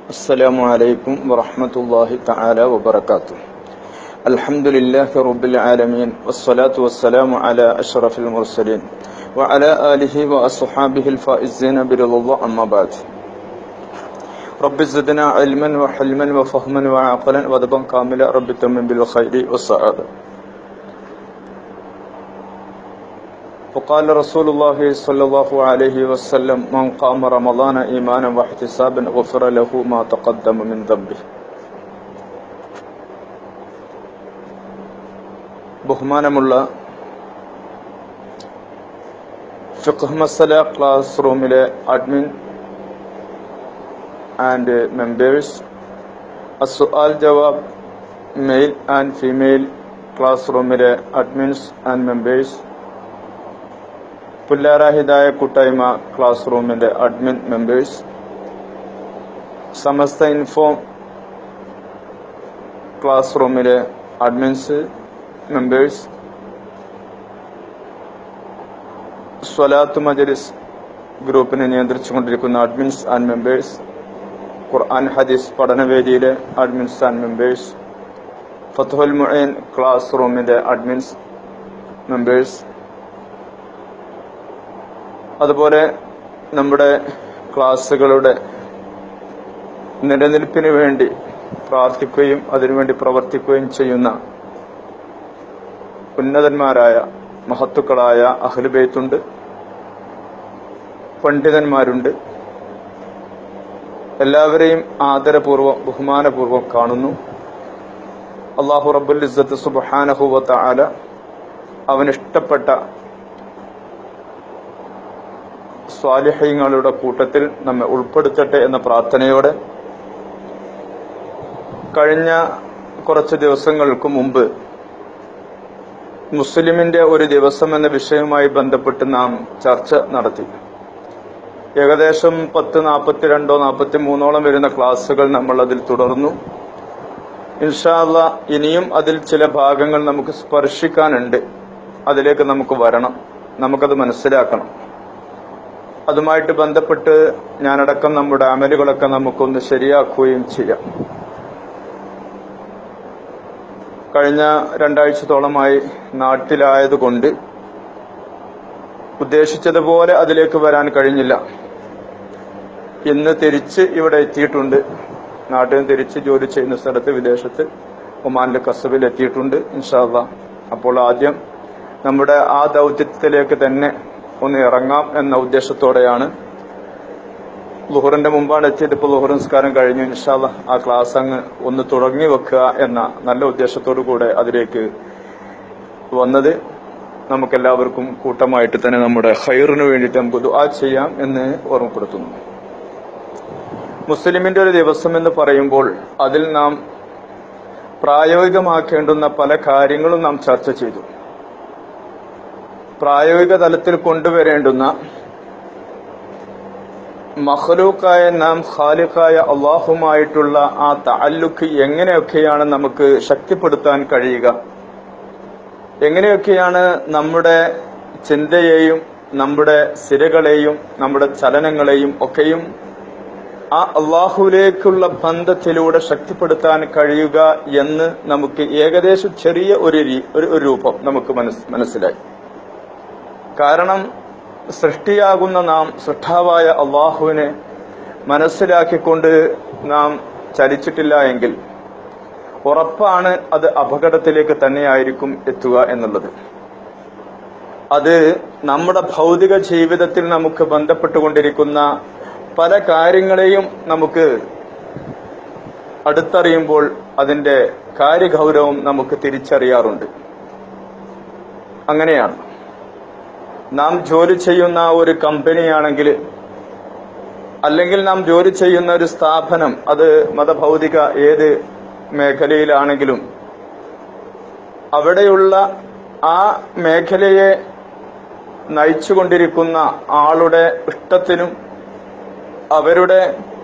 السلام عليكم ورحمة الله تعالى وبركاته الحمد لله رب العالمين والصلاة والسلام على أشرف المرسلين وعلى آله وأصحابه الفائزين برضا الله أما بعد رب زدنا علما وحلما وفهما وعقلا وذبا كاملا رب تمن بالخير والسعادة وقال رسول الله صلى الله عليه وسلم من قام رمضان إيمانا واحتسابا غفر له ما تقدم من ذنبه ബഹുമാനമുള്ള ഫിഖ് മസല ക്ലാസ് റൂമിലെ അഡ്മിൻ ആൻഡ് മെമ്പേഴ്സ് അസുആൽ ജവാബ് മെയിൽ ആൻഡ് ഫീമെയിൽ ക്ലാസ് റൂമിലെ അഡ്മിൻസ് ആൻഡ് മെമ്പേഴ്സ് പുല്ലാര ഹിദായ കൂട്ടായ്മ ക്ലാസ് റൂമിന്റെ admin members Samastha inform class റൂമിലെ അഡ്മിൻസ് മെമ്പേഴ്സ് സ്വലാത്ത് മജലിസ് ഗ്രൂപ്പിനെ നിയന്ത്രിച്ചുകൊണ്ടിരിക്കുന്ന അഡ്മിൻസ് ആൻഡ് മെമ്പേഴ്സ് ഖുർആൻ ഹദീസ് പഠനവേദിയിലെ അഡ്മിൻസ് ആൻഡ് മെമ്പേഴ്സ് ഫത്തുൽ മുഈൻ ക്ലാസ് റൂമിന്റെ അഡ്മിൻസ് മെമ്പേഴ്സ് അതുപോലെ നമ്മുടെ ക്ലാസ്സുകളുടെ നിലനിൽപ്പിന് വേണ്ടി പ്രാർത്ഥിക്കുകയും അതിനുവേണ്ടി പ്രവർത്തിക്കുകയും ചെയ്യുന്ന ഉന്നതന്മാരായ മഹത്തുക്കളായ അഹ്ലുബൈത്തുണ്ട് പണ്ഡിതന്മാരുണ്ട് എല്ലാവരെയും ആദരപൂർവ്വം ബഹുമാനപൂർവ്വം കാണുന്നു അള്ളാഹു റബ്ബുൽ ഇസ്സത്ത് സുബാനഹുവത്ത ആല അവനിഷ്ടപ്പെട്ട സ്വാലിഹ്യങ്ങളുടെ കൂട്ടത്തിൽ നമ്മെ ഉൾപ്പെടുത്തട്ടെ എന്ന പ്രാർത്ഥനയോടെ കഴിഞ്ഞ കുറച്ച് ദിവസങ്ങൾക്ക് മുമ്പ് മുസ്ലിമിന്റെ ഒരു ദിവസം എന്ന വിഷയവുമായി ബന്ധപ്പെട്ട് നാം ചർച്ച നടത്തി ഏകദേശം പത്ത് നാൽപ്പത്തിരണ്ടോ നാൽപ്പത്തി മൂന്നോളം വരുന്ന ക്ലാസ്സുകൾ നമ്മൾ അതിൽ തുടർന്നു ഇൻഷാല്ല ഇനിയും അതിൽ ചില ഭാഗങ്ങൾ നമുക്ക് സ്പർശിക്കാനുണ്ട് അതിലേക്ക് നമുക്ക് വരണം നമുക്കത് മനസ്സിലാക്കണം അതുമായിട്ട് ബന്ധപ്പെട്ട് ഞാനടക്കം നമ്മുടെ അമലുകളൊക്കെ നമുക്കൊന്ന് ശരിയാക്കുകയും ചെയ്യാം കഴിഞ്ഞ രണ്ടാഴ്ചത്തോളമായി നാട്ടിലായതുകൊണ്ട് ഉദ്ദേശിച്ചതുപോലെ അതിലേക്ക് വരാൻ കഴിഞ്ഞില്ല ഇന്ന് തിരിച്ച് ഇവിടെ എത്തിയിട്ടുണ്ട് നാട്ടിൽ നിന്ന് തിരിച്ച് ജോലി ചെയ്യുന്ന സ്ഥലത്ത് വിദേശത്ത് ഒമാനിലെ കസബിൽ എത്തിയിട്ടുണ്ട് ഇൻഷാല്ല അപ്പോൾ ആദ്യം നമ്മുടെ ആ ദൗത്യത്തിലേക്ക് തന്നെ ഒന്ന് ഇറങ്ങാം എന്ന ഉദ്ദേശത്തോടെയാണ് ലുഹറിന്റെ മുമ്പാണ് എത്തിയത് ഇപ്പോൾ ലുഹർ നിസ്കാരം കഴിഞ്ഞു ഇൻഷാല്ല ആ ക്ലാസ് അങ്ങ് ഒന്ന് തുടങ്ങി വെക്കുക എന്ന നല്ല ഉദ്ദേശത്തോടു കൂടെ അതിലേക്ക് വന്നത് നമുക്കെല്ലാവർക്കും കൂട്ടമായിട്ട് തന്നെ നമ്മുടെ ഹൈറിന് വേണ്ടിയിട്ട് നമുക്ക് ദുആ ചെയ്യാം എന്ന് ഓർമ്മപ്പെടുത്തുന്നു മുസ്ലിമിന്റെ ഒരു ദിവസം എന്ന് പറയുമ്പോൾ അതിൽ നാം പ്രായോഗികമാക്കേണ്ടുന്ന പല കാര്യങ്ങളും നാം ചർച്ച ചെയ്തു പ്രായോഗിക തലത്തിൽ കൊണ്ടുവരേണ്ടുന്ന മഹലൂക്കായ നാം ഖാലിഖായ അള്ളാഹുമായിട്ടുള്ള ആ താല്ലുക്ക് എങ്ങനെയൊക്കെയാണ് നമുക്ക് ശക്തിപ്പെടുത്താൻ കഴിയുക എങ്ങനെയൊക്കെയാണ് നമ്മുടെ ചിന്തയെയും നമ്മുടെ സിരകളെയും നമ്മുടെ ചലനങ്ങളെയും ഒക്കെയും ആ അള്ളാഹുലേക്കുള്ള ബന്ധത്തിലൂടെ ശക്തിപ്പെടുത്താൻ കഴിയുക എന്ന് നമുക്ക് ഏകദേശം ചെറിയ ഒരു ഒരു രൂപം നമുക്ക് മനസ്സിലായി കാരണം സൃഷ്ടിയാകുന്ന നാം സൃഷ്ടാവായ അള്ളാഹുവിനെ മനസ്സിലാക്കിക്കൊണ്ട് നാം ചലിച്ചിട്ടില്ല എങ്കിൽ ഉറപ്പാണ് അത് അപകടത്തിലേക്ക് തന്നെയായിരിക്കും എത്തുക എന്നുള്ളത് അത് നമ്മുടെ ഭൗതിക ജീവിതത്തിൽ നമുക്ക് ബന്ധപ്പെട്ടുകൊണ്ടിരിക്കുന്ന പല കാര്യങ്ങളെയും നമുക്ക് അടുത്തറിയുമ്പോൾ അതിന്റെ കാര്യഗൗരവം നമുക്ക് തിരിച്ചറിയാറുണ്ട് അങ്ങനെയാണ് നാം ജോലി ചെയ്യുന്ന ഒരു കമ്പനിയാണെങ്കിൽ അല്ലെങ്കിൽ നാം ജോലി ചെയ്യുന്ന ഒരു സ്ഥാപനം അത് മതഭൗതിക ഏത് മേഖലയിലാണെങ്കിലും അവിടെയുള്ള ആ മേഖലയെ നയിച്ചുകൊണ്ടിരിക്കുന്ന ആളുടെ ഇഷ്ടത്തിനും അവരുടെ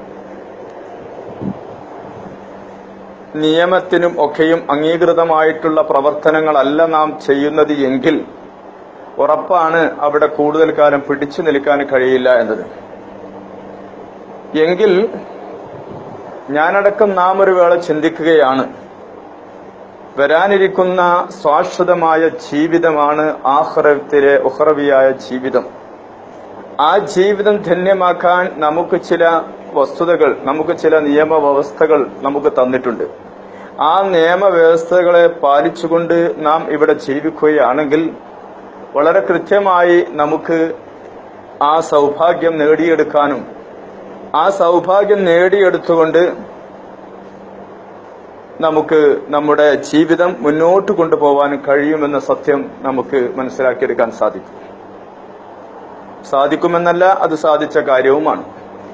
നിയമത്തിനും ഒക്കെയും അംഗീകൃതമായിട്ടുള്ള പ്രവർത്തനങ്ങളല്ല നാം ചെയ്യുന്നത് എങ്കിൽ ഉറപ്പാണ് അവിടെ കൂടുതൽ കാലം പിടിച്ചു നിൽക്കാൻ കഴിയില്ല എന്നത് എങ്കിൽ ഞാനടക്കം നാം ഒരു വേള ചിന്തിക്കുകയാണ് വരാനിരിക്കുന്ന ശാശ്വതമായ ജീവിതമാണ് ആഹ്റത്തിലെ ഉഹ്റവിയായ ജീവിതം ആ ജീവിതം ധന്യമാക്കാൻ നമുക്ക് ചില വസ്തുതകൾ നമുക്ക് ചില നിയമവ്യവസ്ഥകൾ നമുക്ക് തന്നിട്ടുണ്ട് ആ നിയമവ്യവസ്ഥകളെ പാലിച്ചുകൊണ്ട് നാം ഇവിടെ ജീവിക്കുകയാണെങ്കിൽ വളരെ കൃത്യമായി നമുക്ക് ആ സൗഭാഗ്യം നേടിയെടുക്കാനും ആ സൗഭാഗ്യം നേടിയെടുത്തുകൊണ്ട് നമുക്ക് നമ്മുടെ ജീവിതം മുന്നോട്ട് കൊണ്ടുപോകാൻ കഴിയുമെന്ന സത്യം നമുക്ക് മനസ്സിലാക്കിയെടുക്കാൻ സാധിക്കും സാധിക്കുമെന്നല്ല അത് സാധിച്ച കാര്യവുമാണ്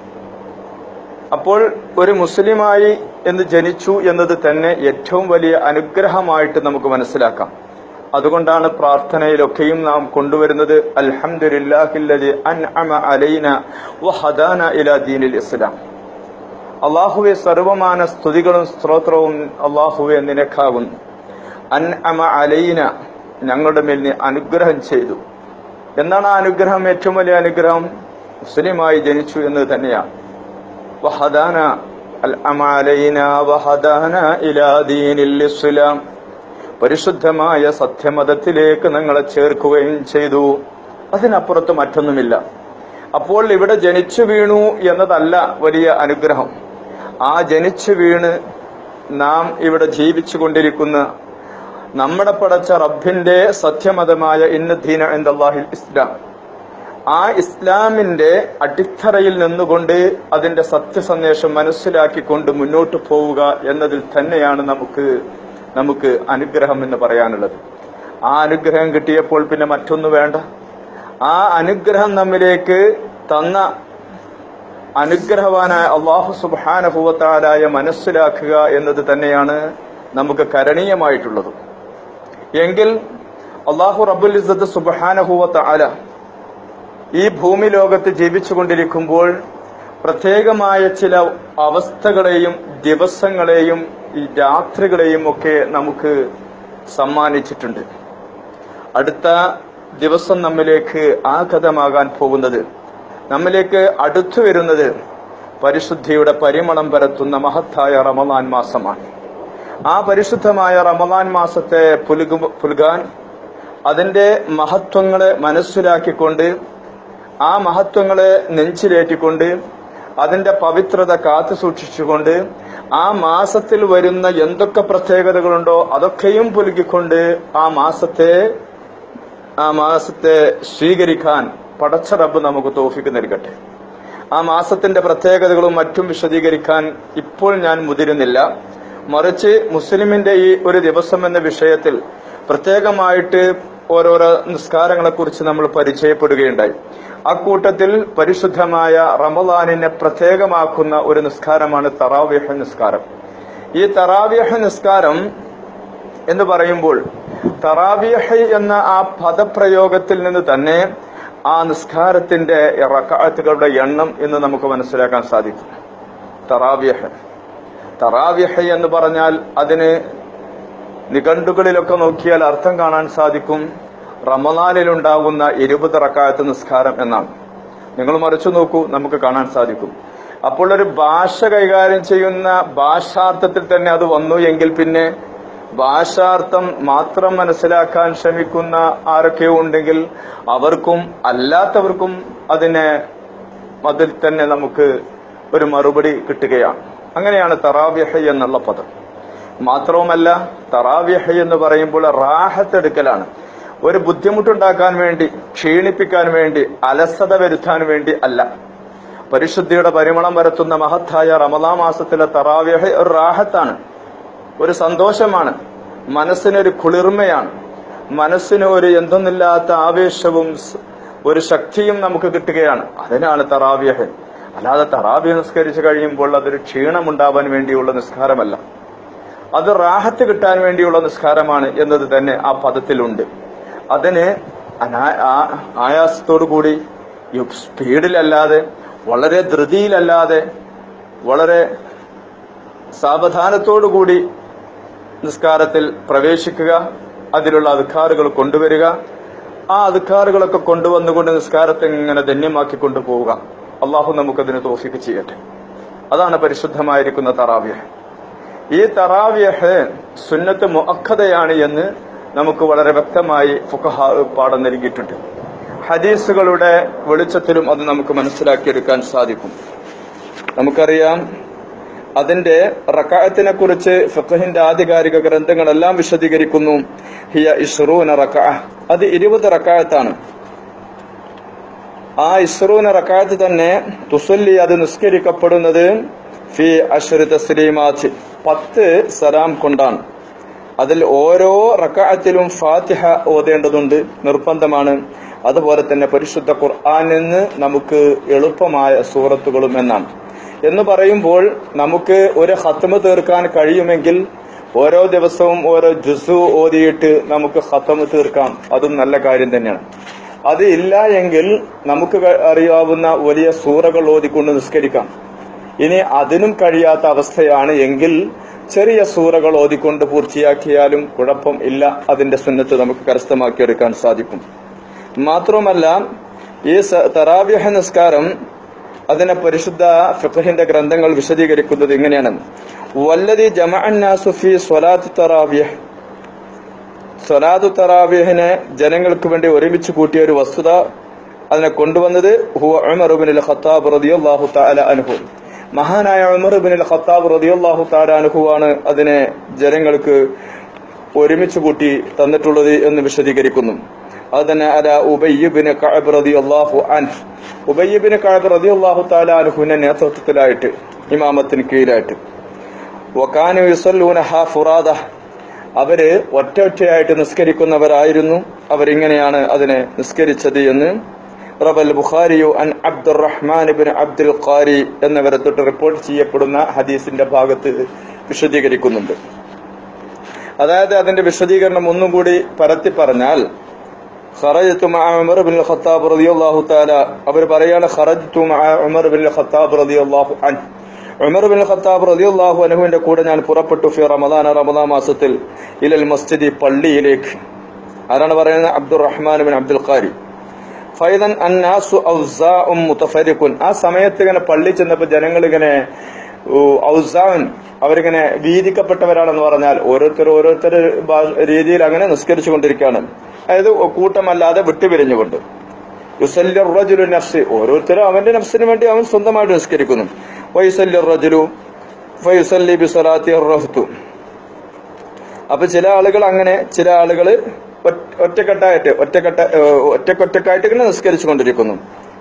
അപ്പോൾ ഒരു മുസ്ലിമായി എന്ന് ജനിച്ചു എന്നത് തന്നെ ഏറ്റവും വലിയ അനുഗ്രഹമായിട്ട് നമുക്ക് മനസ്സിലാക്കാം അതുകൊണ്ടാണ് പ്രാർത്ഥനയിലൊക്കെയും നാം കൊണ്ടുവരുന്നത് അൽഹംദുലില്ലാഹില്ലദി അൻഅമ അലൈന വഹദാന ഇലാ ദീനിൽ ഇസ്ലാം അള്ളാഹുവെ സർവമാന സ്തുതികളും സ്തോത്രവും അള്ളാഹുവെ നിനക്കാകുന്നു അൻ അമ അലൈന ഞങ്ങളുടെ മേൽ നീ അനുഗ്രഹം ചെയ്തു എന്താണ് ആ അനുഗ്രഹം ഏറ്റവും വലിയ അനുഗ്രഹം മുസ്ലിമായി ജനിച്ചു എന്ന് തന്നെയാണ് വഹദാന അൽ അമ അലൈന വഹദാന ഇലാ ദീനിൽ ഇസ്ലാം പരിശുദ്ധമായ സത്യമതത്തിലേക്ക് ഞങ്ങളെ ചേർക്കുകയും ചെയ്തു അതിനപ്പുറത്ത് മറ്റൊന്നുമില്ല അപ്പോൾ ഇവിടെ ജനിച്ചു വീണു എന്നതല്ല വലിയ അനുഗ്രഹം ആ ജനിച്ചു വീണ് നാം ഇവിടെ ജീവിച്ചു കൊണ്ടിരിക്കുന്ന നമ്മുടെ പടച്ച റബ്ബിന്റെ സത്യമതമായ ഇന്നദീന എന്തല്ലാഹിൽ ഇസ്ലാം ആ ഇസ്ലാമിന്റെ അടിത്തറയിൽ നിന്നുകൊണ്ട് അതിന്റെ സത്യസന്ദേശം മനസ്സിലാക്കിക്കൊണ്ട് മുന്നോട്ട് പോവുക എന്നതിൽ തന്നെയാണ് നമുക്ക് നമുക്ക് അനുഗ്രഹം എന്ന് പറയാനുള്ളത് ആ അനുഗ്രഹം കിട്ടിയപ്പോൾ പിന്നെ മറ്റൊന്നു വേണ്ട ആ അനുഗ്രഹം നമ്മിലേക്ക് തന്ന അനുഗ്രഹവാനായ അള്ളാഹു സുബാനഭൂവത്താലായ മനസ്സിലാക്കുക എന്നത് തന്നെയാണ് നമുക്ക് കരണീയമായിട്ടുള്ളത് എങ്കിൽ അള്ളാഹു റബുൽ ഇസത്ത് സുബാനഭൂവത്ത അല ഈ ഭൂമി ലോകത്ത് ജീവിച്ചുകൊണ്ടിരിക്കുമ്പോൾ പ്രത്യേകമായ ചില അവസ്ഥകളെയും ദിവസങ്ങളെയും ഈ രാത്രികളെയും ഒക്കെ നമുക്ക് സമ്മാനിച്ചിട്ടുണ്ട് അടുത്ത ദിവസം നമ്മിലേക്ക് ആഗതമാകാൻ പോകുന്നത് നമ്മിലേക്ക് അടുത്തു വരുന്നത് പരിശുദ്ധിയുടെ പരിമളം പരത്തുന്ന മഹത്തായ റമദാൻ മാസമാണ് ആ പരിശുദ്ധമായ റമദാൻ മാസത്തെ പുലുകു പുലുകാൻ അതിന്റെ മഹത്വങ്ങളെ മനസ്സിലാക്കിക്കൊണ്ട് ആ മഹത്വങ്ങളെ നെഞ്ചിലേറ്റിക്കൊണ്ട് അതിന്റെ പവിത്രത കാത്തു സൂക്ഷിച്ചുകൊണ്ട് ആ മാസത്തിൽ വരുന്ന എന്തൊക്കെ പ്രത്യേകതകളുണ്ടോ അതൊക്കെയും പുലുകിക്കൊണ്ട് ആ മാസത്തെ ആ മാസത്തെ സ്വീകരിക്കാൻ പടച്ച റബ്ബ് നമുക്ക് തോഫിക്ക് നൽകട്ടെ ആ മാസത്തിന്റെ പ്രത്യേകതകളും മറ്റും വിശദീകരിക്കാൻ ഇപ്പോൾ ഞാൻ മുതിരുന്നില്ല മറിച്ച് മുസ്ലിമിന്റെ ഈ ഒരു ദിവസം എന്ന വിഷയത്തിൽ പ്രത്യേകമായിട്ട് ഓരോരോ നിസ്കാരങ്ങളെ കുറിച്ച് നമ്മൾ പരിചയപ്പെടുകയുണ്ടായി അക്കൂട്ടത്തിൽ പരിശുദ്ധമായ റമദാനിനെ പ്രത്യേകമാക്കുന്ന ഒരു നിസ്കാരമാണ് തറാവിഹ നിസ്കാരം ഈ തറാവിഹ നിസ്കാരം എന്ന് പറയുമ്പോൾ തറാവിഹ് എന്ന ആ പദപ്രയോഗത്തിൽ നിന്ന് തന്നെ ആ നിസ്കാരത്തിന്റെ റക്കാത്തുകളുടെ എണ്ണം എന്ന് നമുക്ക് മനസ്സിലാക്കാൻ സാധിക്കും തറാവിഹ് തറാവിഹ് എന്ന് പറഞ്ഞാൽ അതിന് നിഘണ്ടുകളിലൊക്കെ നോക്കിയാൽ അർത്ഥം കാണാൻ സാധിക്കും റമദാനിലുണ്ടാകുന്ന ഇരുപത് റക്കായത്ത് നിസ്കാരം എന്നാണ് നിങ്ങൾ മറിച്ചു നോക്കൂ നമുക്ക് കാണാൻ സാധിക്കും അപ്പോൾ ഒരു ഭാഷ കൈകാര്യം ചെയ്യുന്ന ഭാഷാർത്ഥത്തിൽ തന്നെ അത് വന്നു എങ്കിൽ പിന്നെ ഭാഷാർത്ഥം മാത്രം മനസ്സിലാക്കാൻ ശ്രമിക്കുന്ന ആരൊക്കെയോ ഉണ്ടെങ്കിൽ അവർക്കും അല്ലാത്തവർക്കും അതിനെ അതിൽ തന്നെ നമുക്ക് ഒരു മറുപടി കിട്ടുകയാണ് അങ്ങനെയാണ് തറാവ്യഹ എന്നുള്ള പദം മാത്രവുമല്ല തറാവ്യഹ എന്ന് പറയുമ്പോൾ റാഹത്തെടുക്കലാണ് ഒരു ബുദ്ധിമുട്ടുണ്ടാക്കാൻ വേണ്ടി ക്ഷീണിപ്പിക്കാൻ വേണ്ടി അലസത വരുത്താൻ വേണ്ടി അല്ല പരിശുദ്ധിയുടെ പരിമളം വരുത്തുന്ന മഹത്തായ റമദാ മാസത്തിലെ തറാവ്യഹ ഒരു റാഹത്താണ് ഒരു സന്തോഷമാണ് മനസ്സിനൊരു കുളിർമയാണ് മനസ്സിന് ഒരു എന്തെന്നില്ലാത്ത ആവേശവും സ്- ഒരു ശക്തിയും നമുക്ക് കിട്ടുകയാണ് അതിനാണ് തറാവ്യഹ് അല്ലാതെ തറാവ്യ നിസ്കരിച്ചു കഴിയുമ്പോൾ അതൊരു ക്ഷീണമുണ്ടാവാൻ വേണ്ടിയുള്ള നിസ്കാരമല്ല അത് റാഹത്ത് കിട്ടാൻ വേണ്ടിയുള്ള നിസ്കാരമാണ് എന്നത് തന്നെ ആ പദത്തിലുണ്ട് അതിന് അനാ- ആ- ആയാസത്തോടു കൂടി യു- സ്പീഡിലല്ലാതെ വളരെ ധൃതിയിലല്ലാതെ വളരെ സാവധാനത്തോടു കൂടി നിസ്കാരത്തിൽ പ്രവേശിക്കുക അതിലുള്ള അധികാറുകൾ കൊണ്ടുവരിക ആ അധികാറുകളൊക്കെ കൊണ്ടുവന്നുകൊണ്ട് നിസ്കാരത്തെ ഇങ്ങനെ ധന്യമാക്കി കൊണ്ടുപോവുക അള്ളാഹു നമുക്കതിന് തോഫിക്ക് ചെയ്യട്ടെ അതാണ് പരിശുദ്ധമായിരിക്കുന്ന തറാവ്യഹ് ഈ തറാവ്യഹ് സുന്നത്ത് മുഅക്കതയാണ് എന്ന് നമുക്ക് വളരെ വ്യക്തമായി ഫുഖഹ പാഠം നൽകിയിട്ടുണ്ട് ഹദീസുകളുടെ വെളിച്ചത്തിലും അത് നമുക്ക് മനസ്സിലാക്കിയെടുക്കാൻ സാധിക്കും നമുക്കറിയാം അതിന്റെ റക്കായത്തിനെ കുറിച്ച് ഫിഖഹിന്റെ ആധികാരിക ഗ്രന്ഥങ്ങളെല്ലാം വിശദീകരിക്കുന്നു ഹിയ ഇസ്റൂന റക്അ അത് ഇരുപത് റക്കായത്താണ് ആ ഇസ്റൂന റക്കായത്ത് തന്നെ തുസല്ലി അത് നിസ്കരിക്കപ്പെടുന്നത് ഫി അഷർ തസ്ലീമാത്ത് പത്ത് സലാം കൊണ്ടാണ് അതിൽ ഓരോ റക്കായത്തിലും ഫാത്തിഹ ഓതേണ്ടതുണ്ട് നിർബന്ധമാണ് അതുപോലെ തന്നെ പരിശുദ്ധ ഖുർആനിൽ നിന്ന് നമുക്ക് എളുപ്പമായ സൂറത്തുകളും എന്നാണ് എന്ന് പറയുമ്പോൾ നമുക്ക് ഒരു ഹത്തമ് തീർക്കാൻ കഴിയുമെങ്കിൽ ഓരോ ദിവസവും ഓരോ ജുസു ഓതിയിട്ട് നമുക്ക് ഹത്തമ് തീർക്കാം അതും നല്ല കാര്യം തന്നെയാണ് അത് ഇല്ല എങ്കിൽ നമുക്ക് ക- അറിയാവുന്ന വലിയ സൂറകൾ ഓതിക്കൊണ്ട് നിസ്കരിക്കാം ഇനി അതിനും കഴിയാത്ത അവസ്ഥയാണ് എങ്കിൽ ചെറിയ സൂറകൾ ഓതിക്കൊണ്ട് പൂർത്തിയാക്കിയാലും കുഴപ്പം ഇല്ല അതിന്റെ സുന്നത്ത് നമുക്ക് കരസ്ഥമാക്കിയെടുക്കാൻ സാധിക്കും മാത്രമല്ല ഈ സ- തറാവിഹ നിസ്കാരം അതിനെ പരിശുദ്ധ ഫിഖഹിന്റെ ഗ്രന്ഥങ്ങൾ വിശദീകരിക്കുന്നത് ഇങ്ങനെയാണ് വല്ലതി ജമഅന്നാസു ഫി സ്വലാത്ത് തറാവിഹ് സ്വലാത്തു തറാവിഹിനെ ജനങ്ങൾക്ക് വേണ്ടി ഒരുമിച്ച് കൂട്ടിയ ഒരു വസ്തുത അതിനെ കൊണ്ടുവന്നത് ഹുവ ഉമർ ഇബ്നുൽ ഖത്താബ് റളിയല്ലാഹു തആല അൻഹു മഹാനായ ഉമർ ഇബ്നുൽ ഖത്താബ് റളിയല്ലാഹു തആല അൻഹുവാണ് അതിനെ ജനങ്ങൾക്ക് ഒരുമിച്ച് കൂട്ടി തന്നിട്ടുള്ളത് എന്ന് വിശദീകരിക്കുന്നു അത് തന്നെ അല ഉബയ്യബിന് കഅബ് റളിയല്ലാഹു അൻഹു ഉബയ്യബിന് കഅബ് റളിയല്ലാഹു തആല അൻഹുവിന്റെ നേതൃത്വത്തിലായിട്ട് ഇമാമത്തിന് കീഴിലായിട്ട് വക്കാനു യുസല്ലൂനഹ ഫുറാദ അവര് ഒറ്റ ഒറ്റയായിട്ട് നിസ്കരിക്കുന്നവരായിരുന്നു അവരിങ്ങനെയാണ് അതിനെ നിസ്കരിച്ചത് എന്ന് റബൽ ബുഖാരിയു അൻ അബ്ദുറഹ്മാൻ ബിൻ അബ്ദുൽ ഖാരി എന്നിവരെ തൊട്ട് റിപ്പോർട്ട് ചെയ്യപ്പെടുന്ന ഹദീസിന്റെ ഭാഗത്ത് വിശദീകരിക്കുന്നുണ്ട് അതായത് അതിന്റെ വിശദീകരണം ഒന്നും കൂടി പരത്തി പറഞ്ഞാൽ ഖറജ്തു മഅ ഉമർ ബിൻ ഖത്താബ് റളിയല്ലാഹു തആല അവർ പറയാണ് ഖറജ്തു മഅ ഉമർ ബിൻ ഖത്താബ് റളിയല്ലാഹു അൻഹു ഉമർ ബിൻ ഖത്താബ് റളിയല്ലാഹു അൻഹുവിന്റെ കൂടെ ഞാൻ പുറപ്പെട്ടു ഫി റമദാൻ റമദാൻ മാസത്തിൽ ഇലൽ മസ്ജിദി പള്ളിയിലേക്ക് ആരാണ് പറയുന്നത് അബ്ദുറഹ്മാൻ ബിൻ അബ്ദുൽ ഖാരി ഫൈദൻ അന്നാസു ഔസാഉം മുതഫരിഖുൻ ആ സമയത്ത് ഇങ്ങനെ പള്ളി ചെന്നപ്പോൾ ജനങ്ങൾ ഇങ്ങനെ ഔസാൻ അവരിങ്ങനെ വീതിക്കപ്പെട്ടവരാണെന്ന് പറഞ്ഞാൽ ഓരോരുത്തർ ഓരോരുത്തർ രീതിയിൽ അങ്ങനെ നിസ്കരിച്ചു കൊണ്ടിരിക്കുകയാണ് അതായത് കൂട്ടമല്ലാതെ വിട്ടുപിരിഞ്ഞുകൊണ്ട് യുസല്ലി റജുലു നഫ്സ് ഓരോരുത്തരും അവന്റെ നഫ്സിന് വേണ്ടി അവൻ സ്വന്തമായിട്ട് നിസ്കരിക്കുന്നു വയുസല്ലി റജുലു ഫയുസല്ലി ബിസലാത്തി റഹ്തു അപ്പൊ ചില ആളുകൾ അങ്ങനെ ചില ആളുകൾ ഒറ്റക്കെട്ടായിട്ട് ഒറ്റക്കെട്ട ഏഹ് ഒറ്റക്കൊറ്റക്കായിട്ട് ഇങ്ങനെ നിസ്കരിച്ചു കൊണ്ടിരിക്കുന്നു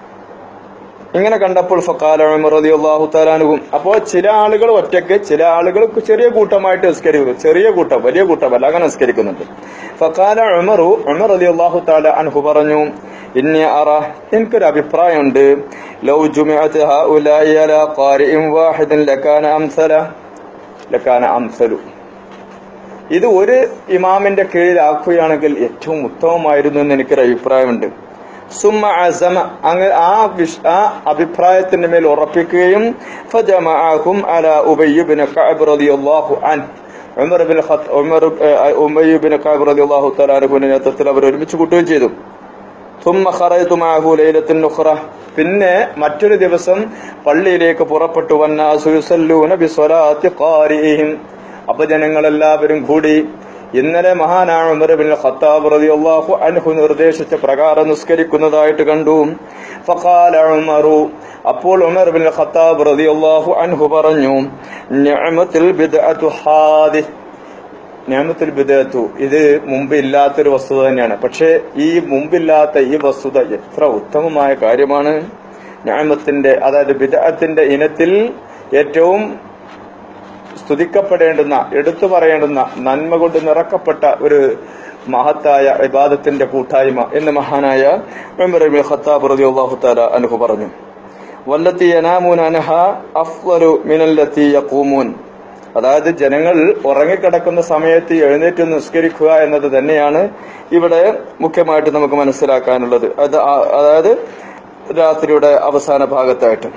ഇങ്ങനെ കണ്ടപ്പോൾ ഫക്കാല ഉമർ റളിയല്ലാഹു തആലാനുഹും അപ്പോൾ ചില ആളുകൾ ഒറ്റയ്ക്ക് ചില ആളുകൾ ചെറിയ കൂട്ടമായിട്ട് നിസ്കരിക്കുന്നു ചെറിയ കൂട്ടം വലിയ കൂട്ടമല്ല അങ്ങനെ നിസ്കരിക്കുന്നുണ്ട് ഫക്കാല ഉമറു ഉമർ റളിയല്ലാഹു തആല അൻഹു പറഞ്ഞു ഇന്നി അറ എനിക്കൊരു അഭിപ്രായമുണ്ട് ലൗ ജുമിഅത്ത് ഹഉലാഇ അലാ ഖാരിഇൻ വാഹിദിൻ ലകാന അംസല ലകാന അംസലു ഇത് ഒരു ഇമാമിന്റെ കീഴിലാക്കുകയാണെങ്കിൽ ഏറ്റവും ഉത്തമമായിരുന്നു എന്ന് എനിക്കൊരു അഭിപ്രായമുണ്ട് സുമ്മ അസമ അങ്ങ് ആ വിഷ ആ അഭിപ്രായത്തിന്റെ മേൽ ഉറപ്പിക്കുകയും ഫജമഅഹും അല ഉബയ്യ് ബിൻ കഅബ് റളിയല്ലാഹു അൻഹു ഉമർ ബിൻ ഖത്ത് ഉമർ ഏഹ്, ഉബയ്യ് ബിൻ കഅബ് റളിയല്ലാഹു തആല അൻഹുവിന്റെ നേതൃത്വത്തിൽ അവർ ഒരുമിച്ച് കൂട്ടുകയും ചെയ്തു ثم خرجت معه ليلة أخرى പിന്നെ മറ്റൊരു ദിവസം പള്ളിയിലേക്ക് പുറപ്പെട്ടു വന്നാസു യുസല്ലൂന ബിസ്വലാത്തി ഖാരിഇഹിം അപ്പൊ ജനങ്ങളെല്ലാവരും കൂടി ഇന്നലെ മഹാനായ ഉമർ ബിൻ ഖത്താബ് റളിയല്ലാഹു അൻഹു നിർദ്ദേശിച്ച പ്രകാരം നിസ്കരിക്കുന്നതായിട്ട് കണ്ടു ഫഖാല ഉമറു അപ്പോൾ ഉമർ ബിൻ ഖത്താബ് റളിയല്ലാഹു അൻഹു പറഞ്ഞു നിഅമത്തുൽ ബിദ്അത്തു ഹാദിഹ് ഞാമത്തുൽ ബിദഅത്തു ഇത് മുമ്പ് ഇല്ലാത്തൊരു വസ്തുത തന്നെയാണ് പക്ഷേ ഈ മുമ്പില്ലാത്ത ഈ വസ്തുത എത്ര ഉത്തമമായ കാര്യമാണ് ഞാമത്തിന്റെ അതായത് ബിദഅത്തിന്റെ ഇനത്തിൽ ഏറ്റവും സ്തുതിക്കപ്പെടേണ്ടുന്ന എടുത്തു പറയേണ്ടുന്ന നന്മ കൊണ്ട് നിറക്കപ്പെട്ട ഒരു മഹത്തായ ഇബാദത്തിന്റെ കൂട്ടായ്മ എന്ന് മഹാനായ ഉമർ ഇബ്നു ഖത്താബ് റളിയല്ലാഹു തആല അൻഹു പറഞ്ഞു വല്ലത്തി യനാമൂന അൻഹ അഫ്ളലു മിനല്ലത്തി യഖൂമൂൻ അതായത് ജനങ്ങൾ ഉറങ്ങിക്കിടക്കുന്ന സമയത്ത് എഴുന്നേറ്റ് നിസ്കരിക്കുക എന്നത് തന്നെയാണ് ഇവിടെ മുഖ്യമായിട്ട് നമുക്ക് മനസ്സിലാക്കാനുള്ളത് അത് ആ- അതായത് രാത്രിയുടെ അവസാന ഭാഗത്തായിട്ട്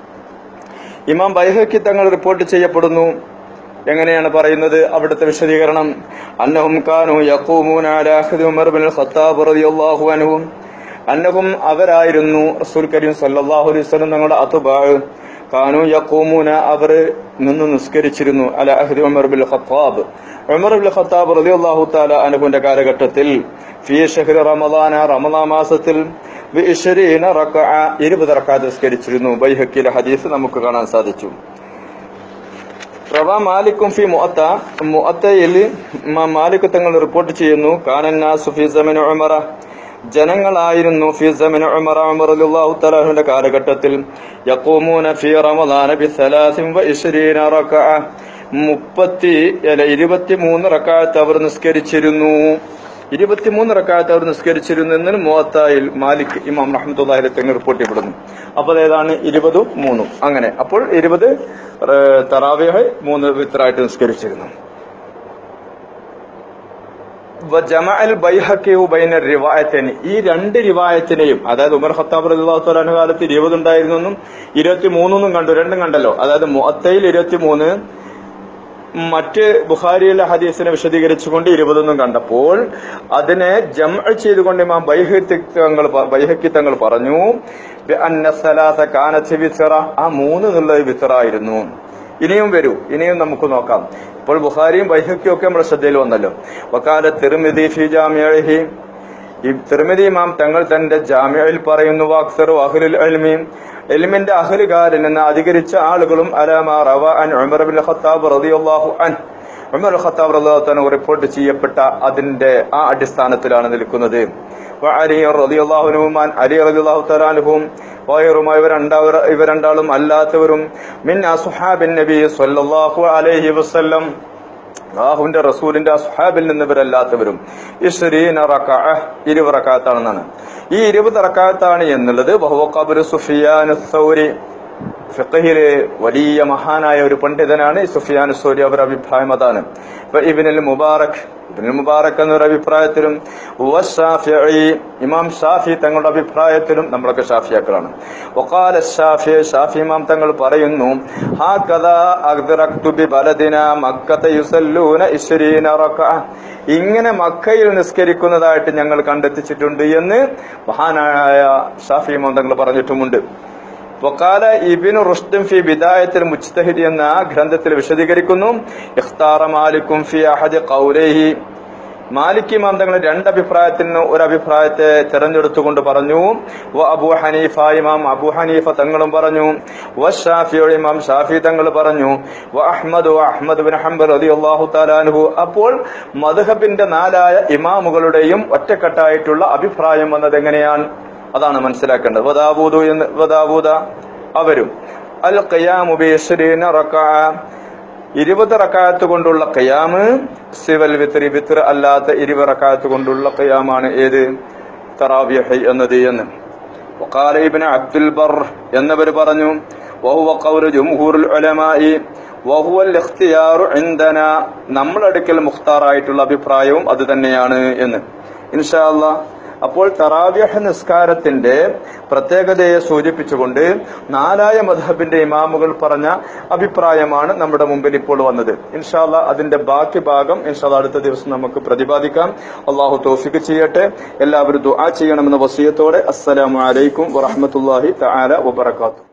ഇമാം ബൈഹക്കി തങ്ങൾ റിപ്പോർട്ട് ചെയ്യപ്പെടുന്നു എങ്ങനെയാണ് പറയുന്നത് അവിടുത്തെ വിശദീകരണം അന്നഹും കാനു യഖൂമൂന അലാ അഹ്ദി ഉമർ ബിൻ ഖത്താബ് റളിയല്ലാഹു അൻഹു അന്നഹും അവരായിരുന്നു റസൂൽ കരീം സല്ലല്ലാഹു അലൈഹി വസല്ലം തങ്ങളുടെ അത്ബാ കാനു യഖൂമൂന അവർ നിന്ന് നിസ്കരിച്ചിരുന്നു അല അഹ്ദി ഉമർ ബിൽ ഖത്താബ് ഉമർ ബിൽ ഖത്താബ് റളിയല്ലാഹു തആല അൻഹുവിന്റെ കാലഘട്ടത്തിൽ ഫീ ഷഹ്രി റമദാന റമദാൻ മാസത്തിൽ ബിഇശ്രീന റക്അ 20 റക്അത്ത് നിസ്കരിച്ചിരുന്നു ബൈഹക്കിലെ ഹദീസ് നമുക്ക് കാണാൻ സാധിച്ചു റവാ മാലിക്കും ഫി മുഅത്ത മുഅത്തയിൽ ഇമാം മാലിക് തങ്ങൾ റിപ്പോർട്ട് ചെയ്യുന്നു കാനന്നാസു ഫി സമന ഉമറ ജനങ്ങളായിരുന്നു ഫി സമന ഉമറ ഉമർ റളിയല്ലാഹു തആലാഹുവിന്റെ കാലഘട്ടത്തിൽ യഖൂമൂന ഫി റമദാന ബി 23 റക്അ മുപ്പത്തി അല്ല ഇരുപത്തിമൂന്ന് റക്അത്ത് അവർ നിസ്കരിച്ചിരുന്നു ഇരുപത്തിമൂന്ന് റക്കായത്ത് അവർ നിസ്കരിച്ചിരുന്നു എന്ന് മുവത്തായിൽ മാലിക് ഇമാം റഹ്മത്തുള്ളാഹി തങ്ങൾ റിപ്പോർട്ട് ചെയ്യപ്പെടുന്നു അപ്പോൾ ഏതാണ് ഇരുപതും മൂന്നും അങ്ങനെ അപ്പോൾ ഇരുപത് തറാവിഹ് മൂന്ന് വിത്രായിട്ട് നിസ്കരിച്ചിരുന്നു ജമഅൽ ബൈഹക്കിയു ബൈന റിവായത്തിന് ഈ രണ്ട് റിവായത്തിനെയും അതായത് ഉമർ ഖത്താബ് റളിയല്ലാഹു തആല കാലത്ത് ഇരുപത് ഉണ്ടായിരുന്നു എന്നും ഇരുപത്തിമൂന്നൊന്നും കണ്ടു രണ്ടും കണ്ടല്ലോ അതായത് മുഅത്തയിൽ ഇരുപത്തിമൂന്ന് മറ്റ് ബുഖാരിയിലെ ഹദീസിനെ വിശദീകരിച്ചുകൊണ്ട് ഇരുപതൊന്നും കണ്ടപ്പോൾ അതിനെ ജം ചെയ്തുകൊണ്ട് ഇമാം ബൈഹക്കി തങ്ങൾ ബൈഹക്കി തങ്ങൾ പറഞ്ഞു അന്ന സലാസ കാനത്ത് വിത്തറ ആ മൂന്ന് എന്നുള്ളത് വിത്തറായിരുന്നു ഇനിയും വരൂ ഇനിയും നമുക്ക് നോക്കാം ഇപ്പോൾ ബുഖാരിയും ബൈഹക്കിയും ഒക്കെ നമ്മുടെ ശ്രദ്ധയിൽ വന്നല്ലോ വക്കാല തിരുമിതി ഫി ജാമ്യഹി ഈ തിരുമതി ഇമാം തങ്ങൾ തന്റെ ജാമ്യയിൽ പറയുന്നു വാക്സർ അഹ്ലുൽ അൽമീം എൽമിന്റെ അഹലുകാരിൽ നിന്ന് അധികരിച്ച ആളുകളും അലാമ റവ അൻ ഉമർ ബിൻ ഖത്താബ് റളിയല്ലാഹു അൻ ഉമർ ഖത്താബ് റളിയല്ലാഹു അൻഹു റിപ്പോർട്ട് ചെയ്യപ്പെട്ട അതിന്റെ ആ അടിസ്ഥാനത്തിലാണ് നിൽക്കുന്നത് അലി റളിയല്ലാഹു അൻഹുമാൻ അലി റളിയല്ലാഹു തആല അൻഹും വയറുമായി ഇവർ രണ്ടാവർ ഇവർ രണ്ടാളും അല്ലാത്തവരും മിൻ അസ്ഹാബിൻ നബി സ്വല്ലല്ലാഹു അലൈഹി വസല്ലം അള്ളാഹുവിന്റെ റസൂലിന്റെ അസ്ഹാബിൽ നിന്ന് ഇവരല്ലാത്തവരും ഇസ്രീന റക്അ ഇരുപത് റക്കാത്താണെന്നാണ് ഈ ഇരുപത് റക്കാത്താണ് എന്നുള്ളത് ബഹുവക്കബുർ സുഫിയാൻ സൗരി ഫിഖഹിലെ വലിയ മഹാനായ ഒരു പണ്ഡിതനാണ് ഈ സുഫിയാൻ സൗരി അവരുടെ അഭിപ്രായം അതാണ് ഇപ്പൊ ഇബിനുൽ മുബാറക് ഇബിനുൽ മുബാറക് എന്നൊരു അഭിപ്രായത്തിലും വസ്സാഫിഈ ഇമാം ഷാഫി തങ്ങളുടെ അഭിപ്രായത്തിലും നമ്മളൊക്കെ ഷാഫിയാക്കളാണ് വഖാല ഷാഫി ഷാഫി ഇമാം തങ്ങൾ പറയുന്നു ഹാകദാ അഗ്ദറക്തു ബി ബലദിന മക്കത യുസല്ലൂന ഇശ്രീന റക്അ ഇങ്ങനെ മക്കയിൽ നിസ്കരിക്കുന്നതായിട്ട് ഞങ്ങൾ കണ്ടെത്തിച്ചിട്ടുണ്ട് എന്ന് മഹാനായ ഷാഫി ഇമാം തങ്ങൾ പറഞ്ഞിട്ടുമുണ്ട് വക്കാല ഇബിനു റുഷ്ദും ഫി ബിദായത്തിൽ മുജ്തഹിദ് എന്ന ഗ്രന്ഥത്തിൽ വിശദീകരിക്കുന്നു ഇഖ്താറ മാലിക്കും ഫി അഹദ് ഖൗലൈഹി മാലിക് ഇമാം തങ്ങൾ രണ്ട് അഭിപ്രായത്തിൽ നിന്ന് ഒരു അഭിപ്രായത്തെ തെരഞ്ഞെടുത്തുകൊണ്ട് പറഞ്ഞു വ അബു ഹനീഫ ഇമാം അബു ഹനീഫ തങ്ങളും പറഞ്ഞു വ ഷാഫിയുടെ ഇമാം ഷാഫി തങ്ങൾ പറഞ്ഞു വ അഹ്മദ് വ അഹ്മദ് ബിൻ ഹംബൽ റളിയല്ലാഹു തആല അൻഹു അപ്പോൾ മദ്ഹബിന്റെ നാലായ ഇമാമുകളുടെയും ഒറ്റക്കെട്ടായിട്ടുള്ള അഭിപ്രായം വന്നത് എങ്ങനെയാണ് അതാണ് മനസ്സിലാക്കേണ്ടത് വദാബൂദു എന്ന് വദാബൂദ അവരും അൽ ഖിയാമു ബിശ്രീന റക്അ ഇരുപത് റക്കായത്ത് കൊണ്ടുള്ള ഖിയാമ് സിവൽ വിത്രി വിത്ർ അല്ലാത്ത ഇരുപത് റക്കായത്ത് കൊണ്ടുള്ള ഖിയാമാണ് ഏത് തറാവിഹ് എന്നത് എന്ന് وقال ابن عبد البر എന്നവർ പറഞ്ഞു وهو قول جمهور العلماء وهو الاختيار عندنا നമ്മളടുക്കൽ മുഖ്താറായിട്ടുള്ള അഭിപ്രായവും അത് തന്നെയാണ് എന്ന് ഇൻഷാ അല്ലാഹ് അപ്പോൾ തറാവ്യഹ നിസ്കാരത്തിന്റെ പ്രത്യേകതയെ സൂചിപ്പിച്ചുകൊണ്ട് നാലായ മധബിന്റെ ഇമാമുകൾ പറഞ്ഞ അഭിപ്രായമാണ് നമ്മുടെ മുമ്പിൽ ഇപ്പോൾ വന്നത് ഇൻഷാല്ല അതിന്റെ ബാക്കി ഭാഗം ഇൻഷാല്ല അടുത്ത ദിവസം നമുക്ക് പ്രതിപാദിക്കാം അള്ളാഹു തോഫിക്ക് ചെയ്യട്ടെ എല്ലാവരും ദുആ ചെയ്യണമെന്ന വസീയത്തോടെ അസ്സലാമു അലൈക്കും വറഹമത്തല്ലാഹി തആല വബറകാതുഹു